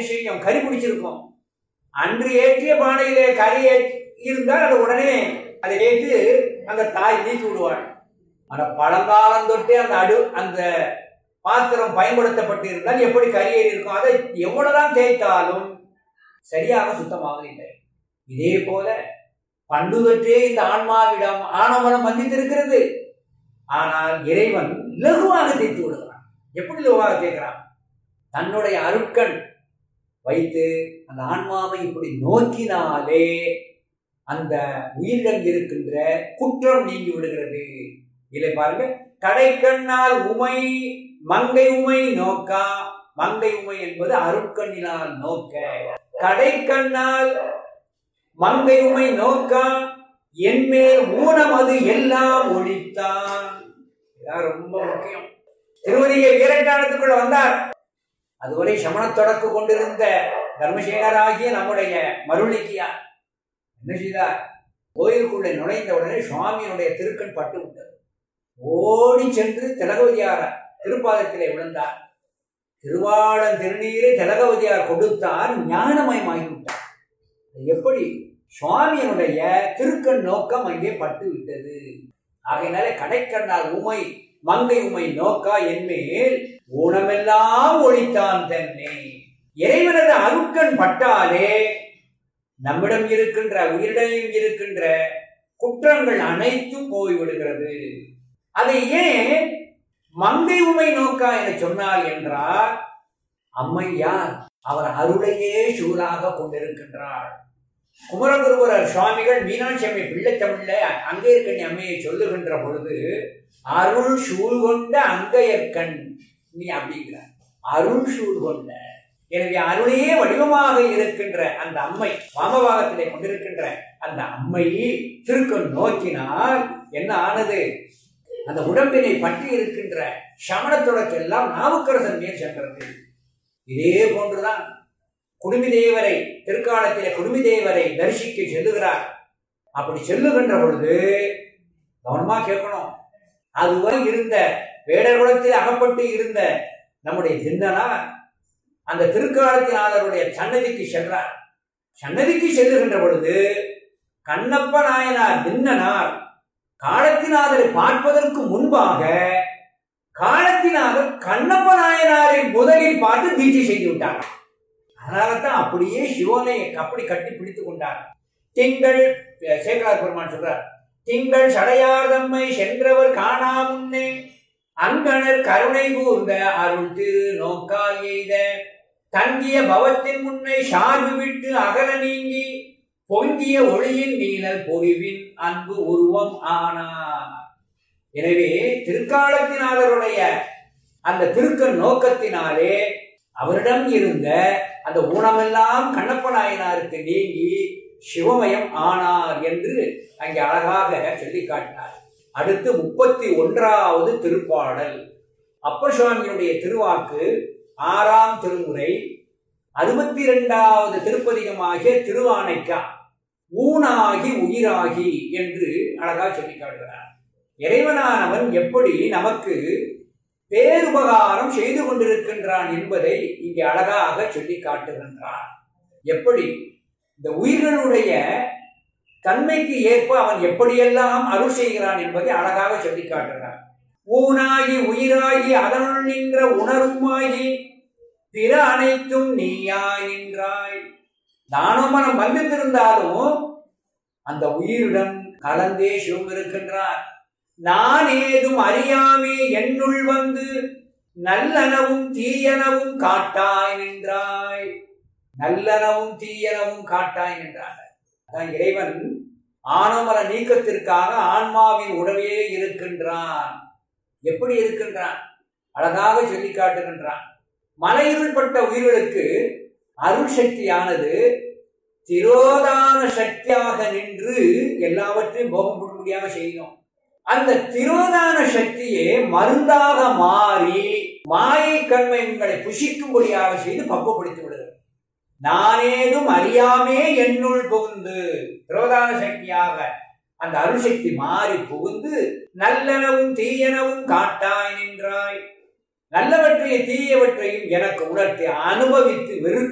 செய்யும் கறி பிடிச்சிருக்கும் அன்று ஏற்றிய பானையிலே கறி ஏற்றி இருந்தால் அது உடனே அதை ஏற்று அந்த தாய் நீக்கி விடுவாள் ஆனால் பழங்காலம் தொட்டே அந்த அடு அந்த பாத்திரம் பயன்படுத்தப்பட்டு இருந்தால் எப்படி கரியேறி இருக்கும் அதை எவ்வளவுதான் தேய்த்தாலும் சரியாக சுத்தமாக இல்லை இதே போல பண்டு தொற்றே இந்த ஆன்மாவிடம் ஆணவனம் வந்தித்திருக்கிறது ஆனால் இறைவன் லகுவாக தேய்த்து விடுகிறான் எப்படி லகுவாக தேய்க்கிறான் தன்னுடைய அருட்கண் வைத்து அந்த ஆன்மாவை இப்படி நோக்கினாலே அந்த உயிரிடம் இருக்கின்ற குற்றம் நீங்கி விடுகிறது இல்லை பாருங்க கடைக்கண்ணால் உமை மங்கை உமை நோக்கா மங்கை உமை என்பது அருட்கண்ணினால் நோக்க கடைக்கண்ணால் மங்கை உமை நோக்கா என்மேல் ஊனம் அது எல்லாம் ஒழித்தான் இதான் ரொம்ப முக்கியம் திருவதிகை வீரட்டானத்துக்குள்ள வந்தார் அதுவரை சமண தொடக்கு கொண்டிருந்த தர்மசேகராகிய நம்முடைய மருளிக்கியார் என்ன செய்தார் கோயிலுக்குள்ளே நுழைந்த உடனே சுவாமியினுடைய திருக்கண் பட்டு விட்டது ஓடி சென்று திலகவதியார திருப்பாதத்திலே விழுந்தார் திருவாளன் திருநீரை திலகவதியார் கொடுத்தார் ஞானமயமாகிவிட்டார் அது எப்படி சுவாமியினுடைய திருக்கண் நோக்கம் அங்கே பட்டு விட்டது ஆகையினாலே கடைக்கண்ணால் உமை மங்கை உமை நோக்கா என்மேல் ஊனமெல்லாம் ஒழித்தான் தன்னை இறைவனது அருட்கண் பட்டாலே நம்மிடம் இருக்கின்ற உயிரிடம் இருக்கின்ற குற்றங்கள் அனைத்தும் போய்விடுகிறது அதை ஏன் மங்கை உமை நோக்கா என சொன்னார் என்றால் அம்மை யார் அவர் அருளையே சூழாக கொண்டிருக்கின்றார் குமரகுருவரர் சுவாமிகள் மீனாட்சி அம்மை பிள்ளைத்தமிழ்ல அங்கே இருக்க அம்மையை சொல்லுகின்ற பொழுது அருள் சூழ் கொண்ட அங்கையற்கண் நீ அப்படிங்கிறார் அருள் சூழ் கொண்ட எனவே அருளையே வடிவமாக இருக்கின்ற அந்த அம்மை வாமபாகத்திலே கொண்டிருக்கின்ற அந்த அம்மை திருக்கண் நோக்கினால் என்ன ஆனது அந்த உடம்பினை பற்றி இருக்கின்ற சமண தொடக்கெல்லாம் நாவுக்கரசன் மேல் சென்றது இதே போன்றுதான் குடுமி தேவரை திருக்காலத்திலே குடுமி தேவரை தரிசிக்க செல்லுகிறார் அப்படி செல்லுகின்ற பொழுது கவனமா கேட்கணும் அதுவரை இருந்த வேடர் குலத்தில் அகப்பட்டு இருந்த நம்முடைய திந்தனார் அந்த திருக்காலத்தினாளருடைய சன்னதிக்கு சென்றார் சன்னதிக்கு செல்லுகின்ற பொழுது கண்ணப்ப நாயனார் தின்னனார் காலத்தினாதரை பார்ப்பதற்கு முன்பாக காலத்தினாதர் கண்ணப்ப நாயனாரை முதலில் பார்த்து தீட்சை செய்து விட்டார் அதனால தான் அப்படியே சிவனை அப்படி கட்டி பிடித்துக் கொண்டார் திங்கள் சேகலார் பெருமான் சொல்றார் திங்கள் சடையார்தம்மை சென்றவர் காணா முன்னே அங்கணர் கருணை கூர்ந்த அருள் திரு நோக்கால் எய்த தங்கிய பவத்தின் முன்னை சார்பு விட்டு அகல நீங்கி பொங்கிய ஒளியின் நீழல் பொறிவின் அன்பு உருவம் ஆனார் எனவே திருக்காலத்தினாளருடைய அந்த திருக்கண் நோக்கத்தினாலே அவரிடம் இருந்த அந்த ஊனமெல்லாம் கண்ணப்ப நாயனாருக்கு நீங்கி சிவமயம் ஆனார் என்று அங்கே அழகாக சொல்லி காட்டினார் அடுத்து முப்பத்தி ஒன்றாவது திருப்பாடல் அப்பர் சுவாமியுடைய திருவாக்கு ஆறாம் திருமுறை அறுபத்தி இரண்டாவது திருப்பதிகமாகிய திருவானைக்கா ஊனாகி உயிராகி என்று அழகா சொல்லி காட்டுகிறார் இறைவனானவன் எப்படி நமக்கு பேருபகாரம் செய்து கொண்டிருக்கின்றான் என்பதை இங்கே அழகாக சொல்லி காட்டுகின்றான் எப்படி இந்த உயிர்களுடைய தன்மைக்கு ஏற்ப அவன் எப்படியெல்லாம் அருள் செய்கிறான் என்பதை அழகாக சொல்லி காட்டுகிறான் ஊனாகி உயிராகி அதனுள் நின்ற உணர்வுமாகி பிற அனைத்தும் நீயாய் நின்றாய் தானம் மனம் வந்திருந்தாலும் அந்த உயிருடன் கலந்தே சிவம் இருக்கின்றார் நான் ஏதும் அறியாமே என்னுள் வந்து நல்லனவும் தீயனவும் காட்டாய் நின்றாய் நல்லனவும் தீயனவும் காட்டாய் நின்றார் அதான் இறைவன் ஆனமர நீக்கத்திற்காக ஆன்மாவின் உடவே இருக்கின்றான் எப்படி இருக்கின்றான் அழகாக சொல்லி காட்டுகின்றான் மலையிருள்பட்ட உயிர்களுக்கு அருள் சக்தியானது திரோதான சக்தியாக நின்று எல்லாவற்றையும் போகம் முடியாம செய்யும் அந்த திரோதான சக்தியே மருந்தாக மாறி மாயை கண்மைகளை புஷிக்கும்படியாக செய்து பக்குவப்படுத்தி விடுகிறது நானேதும் அறியாமே என்னுள் புகுந்து திரோதான சக்தியாக அந்த அருள் சக்தி மாறி புகுந்து நல்லனவும் தீயனவும் காட்டாய் நின்றாய் நல்லவற்றையும் தீயவற்றையும் எனக்கு உணர்த்தி அனுபவித்து வெறுக்க